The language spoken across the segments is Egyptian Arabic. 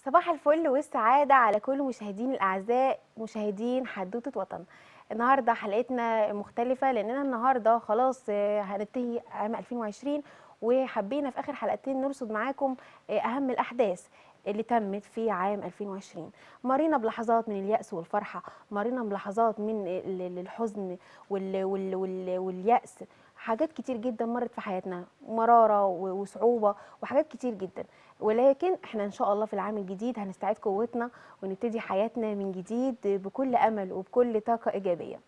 صباح الفل والسعادة على كل مشاهدين الأعزاء مشاهدين حدوتة وطن النهاردة حلقتنا مختلفة لأننا النهاردة خلاص آه، هننتهي عام 2020 وحبينا في آخر حلقتين نرصد معاكم آه، أهم الأحداث اللي تمت في عام 2020 مرينا بلحظات من اليأس والفرحة مرينا بلحظات من ال- ال- الحزن وال وال وال واليأس حاجات كتير جدا مرت في حياتنا مرارة و- وصعوبة وحاجات كتير جدا ولكن احنا ان شاء الله في العام الجديد هنستعيد قوتنا ونبتدي حياتنا من جديد بكل امل وبكل طاقه ايجابيه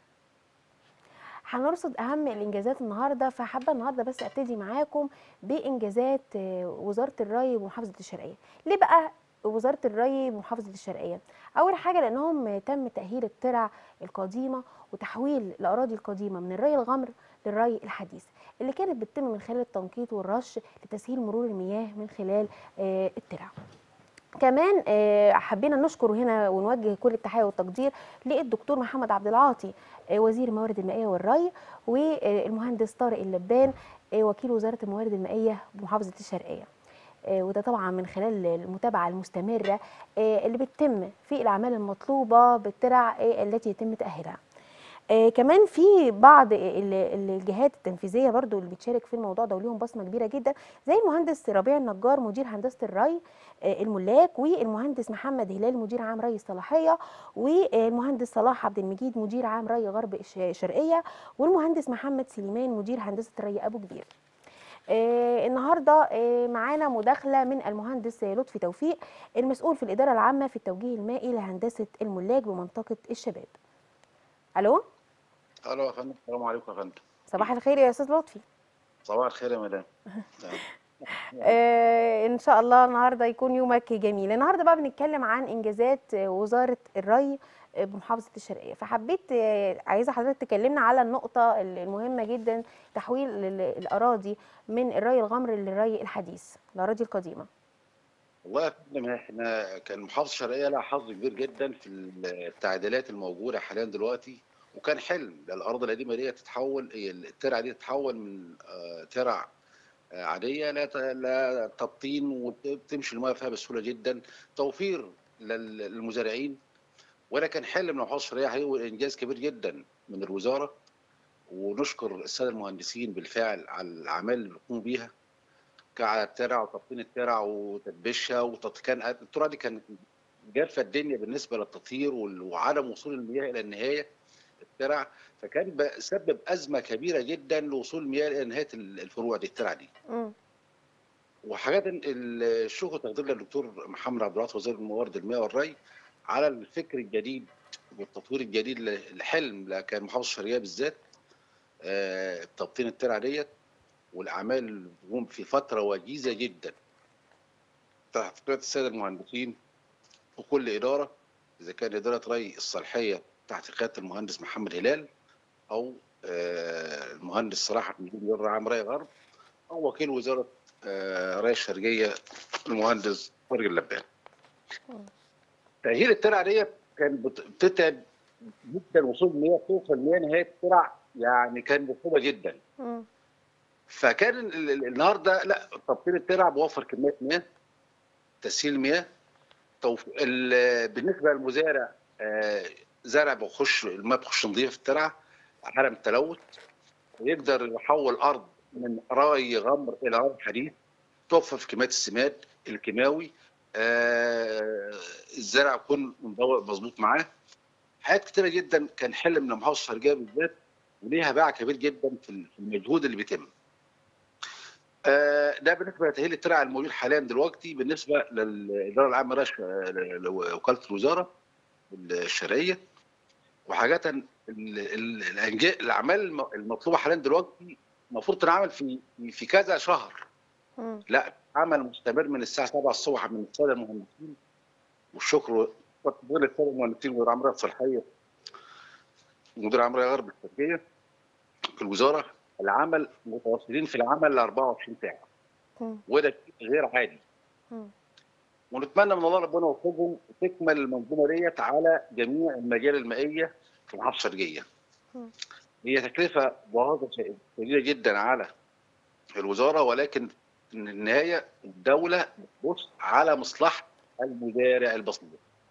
هنرصد اهم الانجازات النهارده فحابه النهارده بس ابتدي معاكم بانجازات آه، وزاره الري ومحافظه الشرقيه ليه بقى وزاره الري ومحافظه الشرقيه اول حاجه لانهم تم تاهيل الترع القديمه وتحويل الاراضي القديمه من الري الغمر للري الحديث اللي كانت بتتم من خلال التنقيط والرش لتسهيل مرور المياه من خلال آه، الترع كمان آه، حبينا نشكر هنا ونوجه كل التحيه والتقدير للدكتور محمد عبد العاطي آه، وزير الموارد المائيه والري والمهندس طارق اللبان آه، وكيل وزاره الموارد المائيه بمحافظه الشرقيه آه، وده طبعا من خلال المتابعه المستمره آه، اللي بتتم في الاعمال المطلوبه بالترع آه، التي يتم تاهيلها آه كمان في بعض ال- ال- الجهات التنفيذيه برضو اللي بتشارك في الموضوع ده وليهم بصمه كبيره جدا زي المهندس ربيع النجار مدير هندسه الري آه الملاك والمهندس محمد هلال مدير عام ري الصلاحيه والمهندس صلاح عبد المجيد مدير عام ري غرب الش- الشرقيه والمهندس محمد سليمان مدير هندسه ري ابو كبير آه النهارده آه معانا مداخله من المهندس لطفي توفيق المسؤول في الاداره العامه في التوجيه المائي لهندسه الملاك بمنطقه الشباب الو الو يا فندم السلام عليكم يا فندم صباح الخير يا استاذ لطفي صباح الخير يا مدام آه ان شاء الله النهارده يكون يومك جميل النهارده بقى بنتكلم عن انجازات آه، وزاره الري آه، بمحافظه الشرقيه فحبيت آه، عايزه حضرتك تكلمنا على النقطه المهمه جدا تحويل ال- الاراضي من الري الغمر للري الحديث الاراضي القديمه والله يا فندم احنا كان محافظه الشرقيه لها حظ كبير جدا في التعديلات الموجوده حاليا دلوقتي وكان حلم الارض القديمه دي تتحول هي الترع دي تتحول من آه، ترع آه، عاديه لا ت- لا تبطين وتمشي الميه فيها بسهوله جدا توفير لل- للمزارعين ولا كان حلم من محافظه الشرقيه حقيقي انجاز كبير جدا من الوزاره ونشكر الساده المهندسين بالفعل على الاعمال اللي بيقوموا بيها على الترع وتبطين الترع وتدبيشها وتط... كان الترع دي كانت جافه الدنيا بالنسبه للتطهير وال- وعدم وصول المياه الى النهايه الترع فكان ب- سبب ازمه كبيره جدا لوصول المياه الى نهايه ال- الفروع دي الترع دي مم. وحاجات ال- الشكر تقدير للدكتور محمد عبد العاطي وزير الموارد المياه والري على الفكر الجديد والتطوير الجديد ل- الحلم كان محافظه الشرقيه بالذات آه، تبطين الترع ديت والاعمال اللي بتقوم في فتره وجيزه جدا تحت قياده الساده المهندسين وكل اداره اذا كان اداره ري الصالحيه تحت قياده المهندس محمد هلال او آه، المهندس صلاح عبد المجيد مدير عام ري غرب او وكيل وزاره آه، ري الشرقيه المهندس فرج اللبان. تاهيل الترع ديت كان بت- بتتعب جدا وصول المياه توصل المياه نهايه الترع يعني كان بصعوبه جدا. مم. فكان ال- ال- النهارده لا تبطيل الترع بوفر كميه مياه تسهيل مياه توف... ال- بالنسبه للمزارع آه، زرع بيخش الماء بيخش نظيف في الترع عدم التلوث يقدر يحول ارض من ري غمر الى ري حديث توفر في كميات السماد الكيماوي آه، الزرع يكون مدور مظبوط معاه حاجات كتيره جدا كان حلم من محافظه الشرقيه بالذات وليها باع كبير جدا في في المجهود اللي بيتم. آه، ده بالنسبه لتاهيل الترع الموجود حاليا دلوقتي بالنسبه للاداره العامه لرش- لوكاله الوزاره الشرعيه وحاجات ال- ال- الأنجا- الاعمال الم- المطلوبه حاليا دلوقتي المفروض تنعمل في في كذا شهر مم. لا عمل مستمر من الساعه 7 الصبح من الساده المهندسين والشكر تقدير للساده المهندسين مدير عمريه الصالحيه ومدير عمريه غرب الشرقيه في الوزاره العمل متواصلين في العمل ل 24 ساعه مم. وده شيء غير عادي مم. ونتمنى من الله ربنا يوفقهم تكمل المنظومه ديت على جميع المجال المائيه في المحافظه الشرقيه. مم. هي تكلفه باهظه شديده جدا على الوزاره ولكن في النهايه الدوله بتبص على مصلحه المزارع البسيط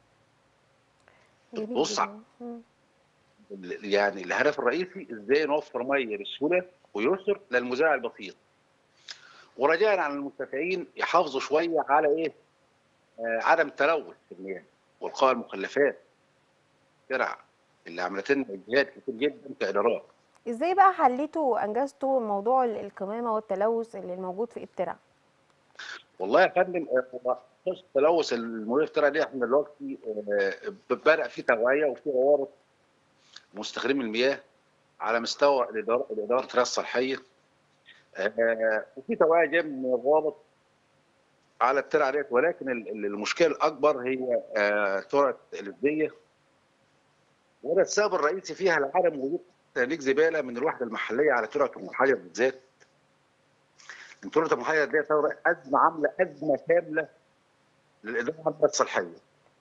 جميل بص جدا مم. يعني الهدف الرئيسي ازاي نوفر ميه بسهوله ويسر للمزارع البسيط ورجاء على المنتفعين يحافظوا شويه على ايه؟ آه عدم التلوث في المياه والقاء المخلفات ترع اللي عملت لنا اجهاد كتير جدا كادارات ازاي بقى حليتوا وانجزتوا موضوع ال- القمامه والتلوث اللي موجود في الترع والله يا فندم آه، هو قصه التلوث المياه في الترع دي احنا دلوقتي آه، بدا في توعيه وفي روابط مستخدمي المياه على مستوى الاداره الاداره الرئاسيه الصحيه آه، وفي توعيه جايه من الرابط على الترع ديت ولكن ال- ال- المشكله الاكبر هي آه، ترعه الازديه وده السبب الرئيسي فيها لعدم وجود تهليك زباله من الوحده المحليه على ترعه ام الحجر بالذات. إن ترعه ام الحجر دي ثوره ازمه عامله ازمه كامله للاداره العامه الصحيه.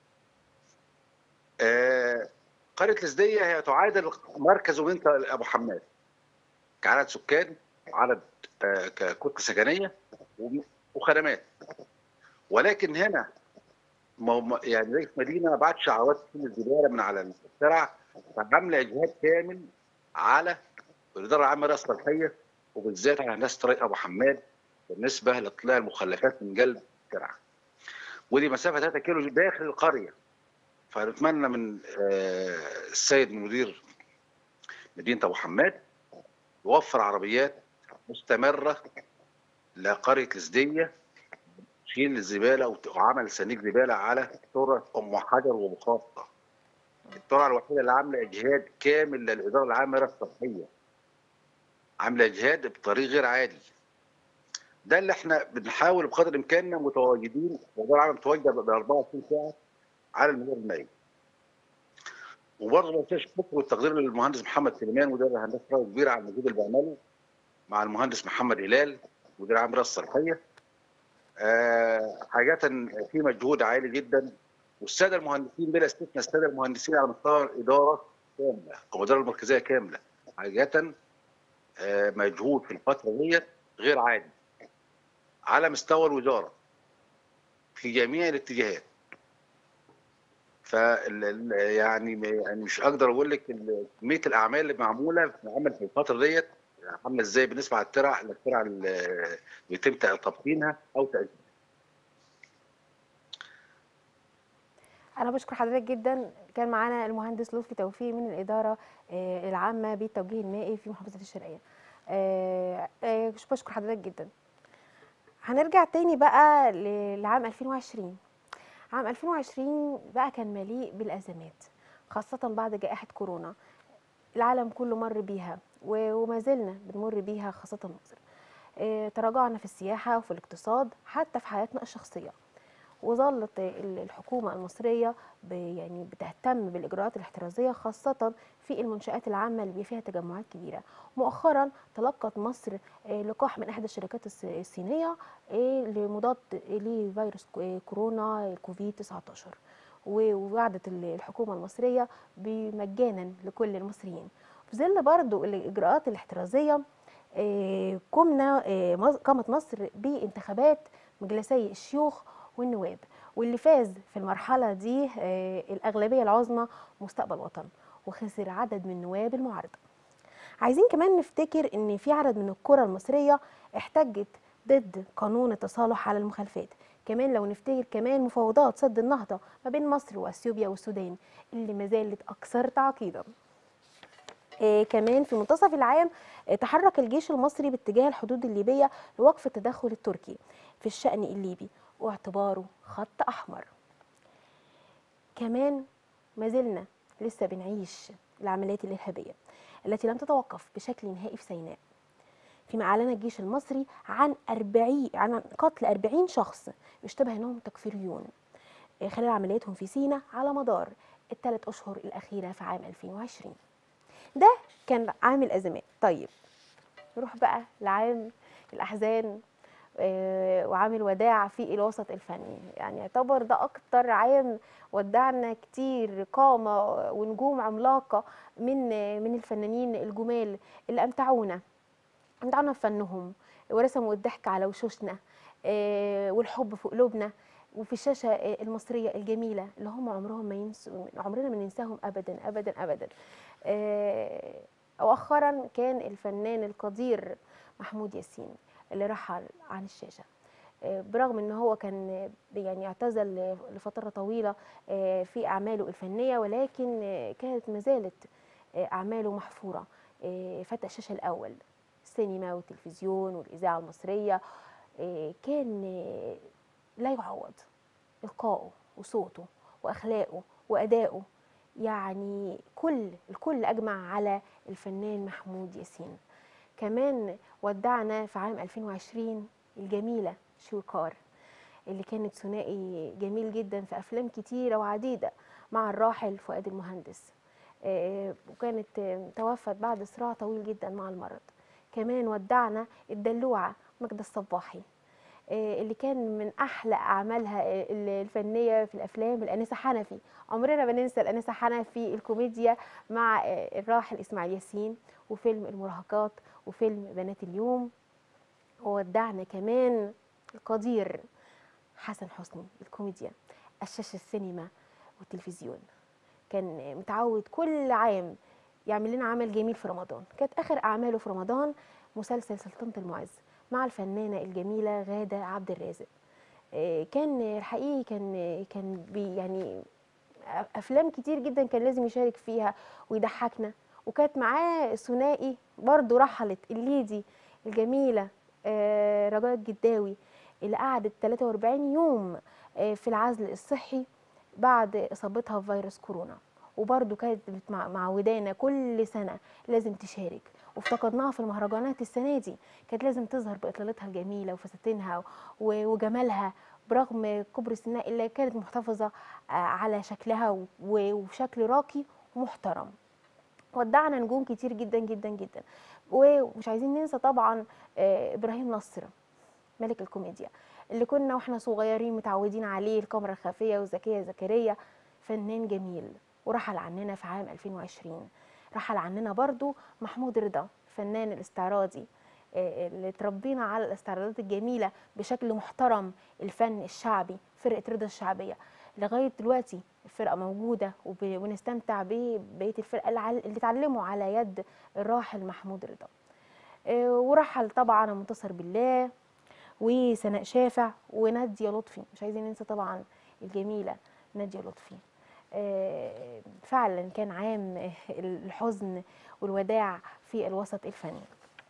آه، قريه الازديه هي تعادل مركز ومنطقه ابو حماد كعدد سكان وعدد آه، ككتله سكنيه وم- وخدمات ولكن هنا ما- ما- يعني رئيس مدينه بعت شعارات تشيل الزباله من على الترع فعامله اجهاد كامل على الاداره العامه للرئاسه الصحيه وبالذات على هندسه طريق ابو حماد بالنسبه لاطلاع المخلفات من قلب الترع ودي مسافه 3 كيلو داخل القريه فنتمنى من آه، السيد مدير مدينه ابو حماد يوفر عربيات مستمره لقريه الازديه تشيل الزباله وت- وعمل صناديق زباله على ترعه ام حجر ومخاطه. الترعه الوحيده اللي عامله اجهاد كامل للاداره العامه الصحيه. عامله اجهاد بطريق غير عادي. ده اللي احنا بنحاول بقدر امكاننا متواجدين الاداره العامه متواجده ب 24 ساعه على المدار المائي. وبرضه ما انساش الشكر والتقدير للمهندس محمد سليمان مدير الهندسه رائد كبير على المجهود اللي بيعمله مع المهندس محمد هلال مدير عام الرئاسه الصحيه آه، حاجات في مجهود عالي جدا والساده المهندسين بلا استثناء الساده المهندسين على مستوى الاداره كامله او الاداره المركزيه كامله حاجه آه، مجهود في الفتره ديت غير عادي على مستوى الوزاره في جميع الاتجاهات ف يعني يعني مش اقدر اقول لك ال- كميه الاعمال اللي معموله في عمل في الفتره ديت عامله ازاي بالنسبه على الترع الترع اللي بيتم تبطينها او تاجيلها انا بشكر حضرتك جدا كان معانا المهندس لطفي توفيق من الاداره آه، العامه بالتوجيه المائي في محافظه الشرقيه آه، آه، بشكر حضرتك جدا هنرجع تاني بقى ل- لعام 2020 عام 2020 بقى كان مليء بالازمات خاصه بعد جائحه كورونا العالم كله مر بيها و- وما زلنا بنمر بيها خاصه مصر آه، تراجعنا في السياحه وفي الاقتصاد حتى في حياتنا الشخصيه وظلت ال- الحكومة المصرية ب- يعني بتهتم بالإجراءات الاحترازية خاصة في المنشآت العامة اللي بيبقى فيها تجمعات كبيرة مؤخرا تلقت مصر آه، لقاح من إحدى الشركات الص- الصينية آه، لمضاد لفيروس كو- آه، كورونا كوفيد 19 و- ووعدت ال- الحكومة المصرية بمجانا لكل المصريين في ظل برضو الإجراءات الاحترازية آه، قمنا آه، مص- قامت مصر بانتخابات مجلسي الشيوخ والنواب واللي فاز في المرحلة دي آه، الأغلبية العظمى مستقبل وطن وخسر عدد من نواب المعارضة عايزين كمان نفتكر ان في عدد من القرى المصرية احتجت ضد قانون التصالح على المخالفات كمان لو نفتكر كمان مفاوضات سد النهضة ما بين مصر واثيوبيا والسودان اللي ما زالت أكثر تعقيدا آه، كمان في منتصف العام آه، تحرك الجيش المصري باتجاه الحدود الليبية لوقف التدخل التركي في الشأن الليبي واعتباره خط أحمر كمان ما زلنا لسه بنعيش العمليات الإرهابية التي لم تتوقف بشكل نهائي في سيناء فيما أعلن الجيش المصري عن 40 عن قتل 40 شخص يشتبه أنهم تكفيريون آه، خلال عملياتهم في سيناء على مدار الثلاث أشهر الأخيرة في عام 2020 ده كان عام الأزمات طيب نروح بقى لعام الأحزان آه، وعام الوداع في الوسط الفني يعني يعتبر ده أكتر عام ودعنا كتير قامة ونجوم عملاقة من من الفنانين الجمال اللي أمتعونا أمتعونا بفنهم ورسموا الضحك على وشوشنا آه، والحب في قلوبنا وفي الشاشه آه، المصريه الجميله اللي هم عمرهم ما ينسوا عمرنا ما ننساهم ابدا ابدا ابدا آه، مؤخرا كان الفنان القدير محمود ياسين اللي رحل عن الشاشه آه، برغم ان هو كان آه، يعني اعتزل لفتره طويله آه، في اعماله الفنيه ولكن آه، كانت ما زالت آه، اعماله محفوره آه، فتى الشاشه الاول السينما والتلفزيون والاذاعه المصريه آه، كان آه، لا يعوض إلقائه وصوته وأخلاقه وأدائه يعني كل الكل أجمع على الفنان محمود ياسين كمان ودعنا في عام 2020 الجميلة شويكار اللي كانت ثنائي جميل جدا في أفلام كتيرة وعديدة مع الراحل فؤاد المهندس آه، وكانت آه، توفت بعد صراع طويل جدا مع المرض كمان ودعنا الدلوعة ماجدة الصباحي آه، اللي كان من احلى اعمالها آه، الفنيه في الافلام الانسه حنفي عمرنا ما ننسى الانسه حنفي الكوميديا مع آه، الراحل اسماعيل ياسين وفيلم المراهقات وفيلم بنات اليوم وودعنا كمان القدير حسن حسني الكوميديا الشاشه السينما والتلفزيون كان متعود كل عام يعمل لنا عمل جميل في رمضان كانت اخر اعماله في رمضان مسلسل سلطنه المعز مع الفنانه الجميله غاده عبد الرازق آه، كان الحقيقي كان كان بي يعني افلام كتير جدا كان لازم يشارك فيها ويضحكنا وكانت معاه ثنائي برضه رحلت الليدي الجميله آه، رجاء الجداوي اللي قعدت 43 يوم آه، في العزل الصحي بعد اصابتها بفيروس كورونا وبرضه كانت بتمع- معودانا كل سنه لازم تشارك وافتقدناها في المهرجانات السنه دي كانت لازم تظهر باطلالتها الجميله وفساتينها و- وجمالها برغم كبر سنها الا كانت محتفظه آه، على شكلها و- وشكل راقي ومحترم ودعنا نجوم كتير جدا جدا جدا ومش عايزين ننسى طبعا آه، ابراهيم نصر ملك الكوميديا اللي كنا واحنا صغيرين متعودين عليه الكاميرا الخفيه وزكيه زكريا فنان جميل ورحل عننا في عام 2020 رحل عننا برضو محمود رضا الفنان الاستعراضي آه، اللي تربينا على الاستعراضات الجميله بشكل محترم الفن الشعبي فرقه رضا الشعبيه لغايه دلوقتي الفرقه موجوده وب- ونستمتع ببقيه الفرقه اللي عل- اللي اتعلموا على يد الراحل محمود رضا آه، ورحل طبعا منتصر بالله وسناء شافع وناديه لطفي مش عايزين ننسى طبعا الجميله ناديه لطفي آه، فعلا كان عام الحزن والوداع في الوسط الفني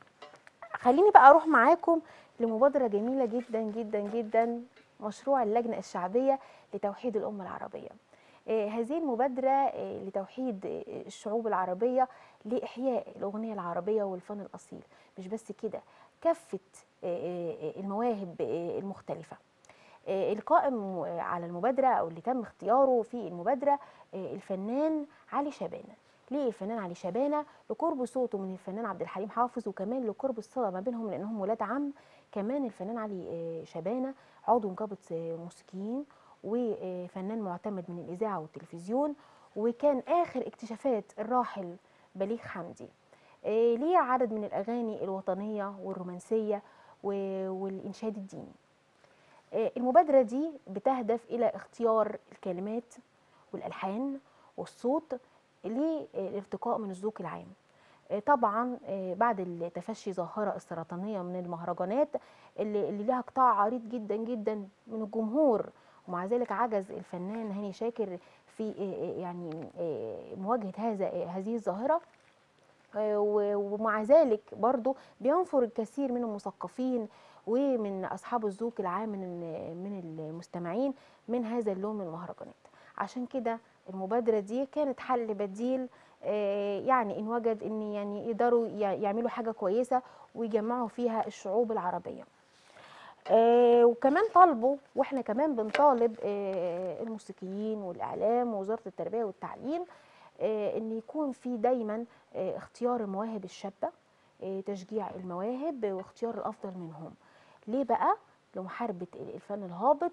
خليني بقى اروح معاكم لمبادره جميله جدا جدا جدا مشروع اللجنه الشعبيه لتوحيد الامه العربيه آه، هذه المبادره آه، لتوحيد آه، الشعوب العربيه لاحياء الاغنيه العربيه والفن الاصيل مش بس كده كافه آه، آه، المواهب آه، المختلفه آه، القائم على المبادرة أو اللي تم اختياره في المبادرة آه، الفنان علي شبانة ليه الفنان علي شبانة لقرب صوته من الفنان عبد الحليم حافظ وكمان لقرب الصلة ما بينهم لأنهم ولاد عم كمان الفنان علي آه، شبانة عضو نقابة آه، موسيقيين وفنان معتمد من الإذاعة والتلفزيون وكان آخر اكتشافات الراحل بليغ حمدي آه، ليه عدد من الأغاني الوطنية والرومانسية و- والإنشاد الديني آه، المبادرة دي بتهدف إلى اختيار الكلمات والألحان والصوت للارتقاء من الذوق العام آه، طبعا آه، بعد التفشي ظاهرة السرطانية من المهرجانات اللي, اللي لها قطاع عريض جدا جدا من الجمهور ومع ذلك عجز الفنان هاني شاكر في آه، آه، يعني آه، مواجهة هذا آه، هذه الظاهرة آه، و- ومع ذلك برضو بينفر الكثير من المثقفين ومن اصحاب الذوق العام من ال- من المستمعين من هذا اللون من المهرجانات عشان كده المبادره دي كانت حل بديل آه، يعني ان وجد ان يعني يقدروا يع- يعملوا حاجه كويسه ويجمعوا فيها الشعوب العربيه آه، وكمان طالبوا واحنا كمان بنطالب آه، الموسيقيين والاعلام ووزاره التربيه والتعليم آه، ان يكون في دايما آه، اختيار المواهب الشابه آه، تشجيع المواهب واختيار الافضل منهم ليه بقى لمحاربه الفن الهابط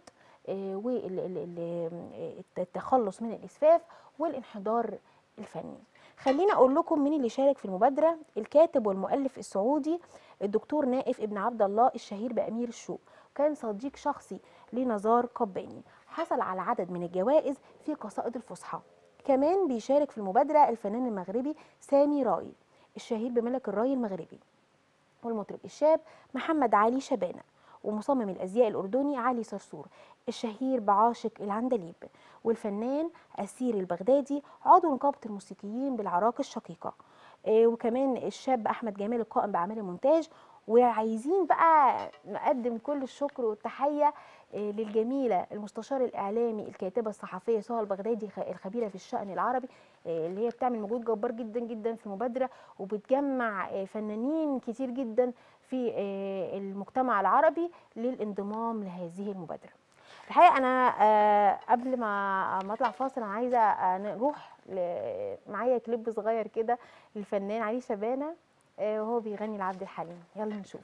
والتخلص من الاسفاف والانحدار الفني خليني اقول لكم مين اللي شارك في المبادره الكاتب والمؤلف السعودي الدكتور نائف ابن عبد الله الشهير بامير الشوق كان صديق شخصي لنزار قباني حصل على عدد من الجوائز في قصائد الفصحى كمان بيشارك في المبادرة الفنان المغربي سامي راي الشهير بملك الراي المغربي والمطرب الشاب محمد علي شبانة ومصمم الأزياء الأردني علي صرصور الشهير بعاشق العندليب والفنان أسير البغدادي عضو نقابة الموسيقيين بالعراق الشقيقة آه، وكمان الشاب أحمد جمال القائم بأعمال المونتاج وعايزين بقى نقدم كل الشكر والتحية آه، للجميلة المستشار الإعلامي الكاتبة الصحفية سهى البغدادي خ- الخبيرة في الشأن العربي آه، اللي هي بتعمل مجهود جبار جدا جدا في المبادرة وبتجمع آه، فنانين كتير جدا في آه، المجتمع العربي للانضمام لهذه المبادرة الحقيقة أنا آه، قبل ما ما أطلع فاصل أنا عايزة آه، نروح ل- معايا كليب صغير كده للفنان علي شبانة آه، وهو بيغني لعبد الحليم يلا نشوف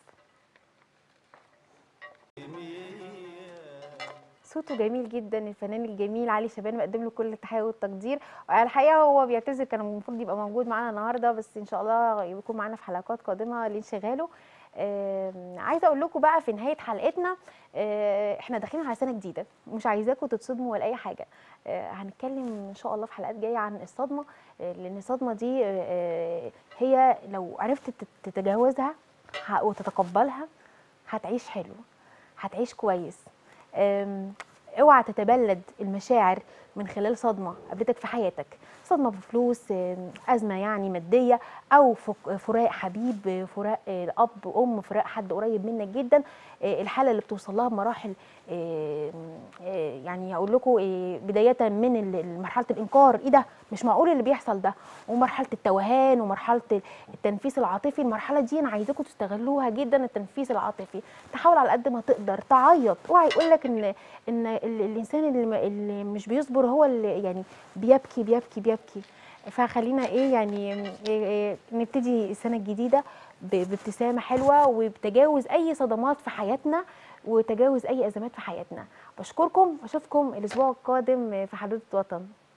صوته جميل جدا الفنان الجميل علي شبانة بقدم له كل التحية والتقدير الحقيقة هو بيعتذر كان المفروض يبقى موجود معانا النهاردة بس إن شاء الله يكون معانا في حلقات قادمة لانشغاله آم، عايزه اقول لكم بقى في نهايه حلقتنا آه، احنا داخلين على سنه جديده مش عايزاكم تتصدموا ولا اي حاجه آه، هنتكلم ان شاء الله في حلقات جايه عن الصدمه آه، لان الصدمه دي آه، آه، هي لو عرفت تت- تتجاوزها ه- وتتقبلها هتعيش حلو هتعيش كويس آم، اوعى تتبلد المشاعر من خلال صدمه قابلتك في حياتك صدمه بفلوس آم، ازمه يعني ماديه او فك- فراق حبيب فراق آه، اب ام فراق حد قريب منك جدا آه، الحاله اللي بتوصل لها بمراحل آه، آه، يعني اقول لكم آه، بدايه من ال- مرحله الانكار ايه ده مش معقول اللي بيحصل ده ومرحله التوهان ومرحله التنفيس العاطفي المرحله دي انا عايزاكم تستغلوها جدا التنفيس العاطفي تحاول على قد ما تقدر تعيط اوعى يقول لك ان ان ال- الانسان اللي, ما- اللي مش بيصبر هو اللي يعني بيبكي بيبكي بيبكي فخلينا ايه يعني إيه إيه نبتدي السنه الجديده ب- بابتسامه حلوه وبتجاوز اي صدمات في حياتنا وتجاوز اي ازمات في حياتنا بشكركم واشوفكم الاسبوع القادم في حدوته وطن